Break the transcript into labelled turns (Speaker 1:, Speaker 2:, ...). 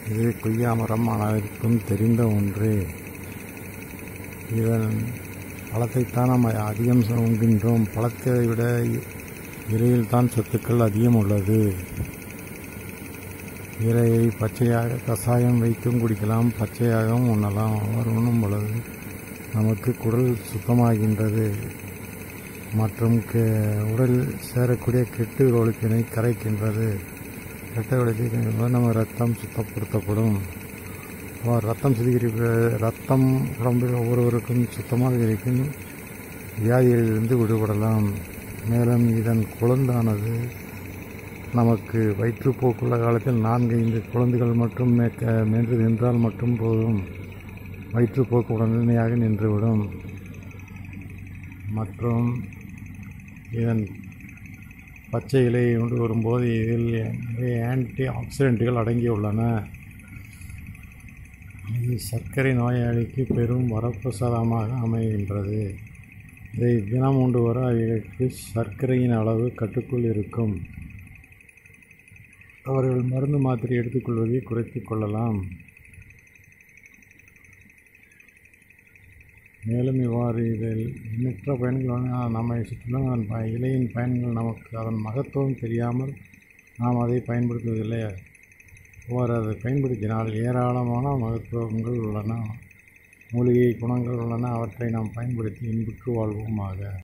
Speaker 1: இது கொய்யா மரம் அனைவருக்கும் தெரிந்த ஒன்று இதன் பழத்தைத்தான் நம்ம அதிகம் உண்கின்றோம் பழத்தை விட இலையில் தான் சத்துக்கள் அதிகம் உள்ளது இலையை பச்சையாக கஷாயம் வைத்தும் குடிக்கலாம் பச்சையாகவும் உண்ணலாம் அவர் உண்ணும் பொழுது நமக்கு குடல் சுத்தமாகின்றது மற்றும் கெ உடல் சேரக்கூடிய கெட்டு ஒழுக்கினை கரைக்கின்றது கெட்ட ஒழுக்கினை நம்ம ரத்தம் சுத்தப்படுத்தப்படும் ரத்தம் சுத்திகரிப்பு ரத்தம் உடம்பில் ஒவ்வொருவருக்கும் சுத்தமாக இருக்கும் வியாதிகளிலிருந்து விடுபடலாம் மேலும் இதன் குழந்தானது நமக்கு வயிற்றுப்போக்குள்ள காலத்தில் நான்கு ஐந்து குழந்தைகள் மட்டும் மென்று நின்றால் மட்டும் போதும் வயிற்றுப்போக்கு உடனடியாக நின்றுவிடும் மற்றும் இதன் பச்சை இலையை கொண்டு வரும்போது இதில் நிறைய ஆன்டி ஆக்சிடென்ட்டுகள் அடங்கியுள்ளன இது சர்க்கரை நோயாளிக்கு பெரும் வரப்பிரசாதமாக அமைகின்றது இதை தினம் உண்டு வர அவர்களுக்கு சர்க்கரையின் அளவு கட்டுக்குள் இருக்கும் அவர்கள் மருந்து மாத்திரை எடுத்துக்கொள்வதை குறைத்து கொள்ளலாம் மேலும் இவ்வாறு இதில் எண்ணற்ற பயன்கள் நம்மை சுற்றிலும் இலையின் பயன்கள் நமக்கு அதன் மகத்துவம் தெரியாமல் நாம் அதை பயன்படுத்துவதில்லை இவ்வாறு அதை பயன்படுத்தினால் ஏராளமான மகத்துவங்கள் உள்ளன மூலிகை குணங்கள் உள்ளன அவற்றை நாம் பயன்படுத்தி இன்புற்று வாழ்வோமாக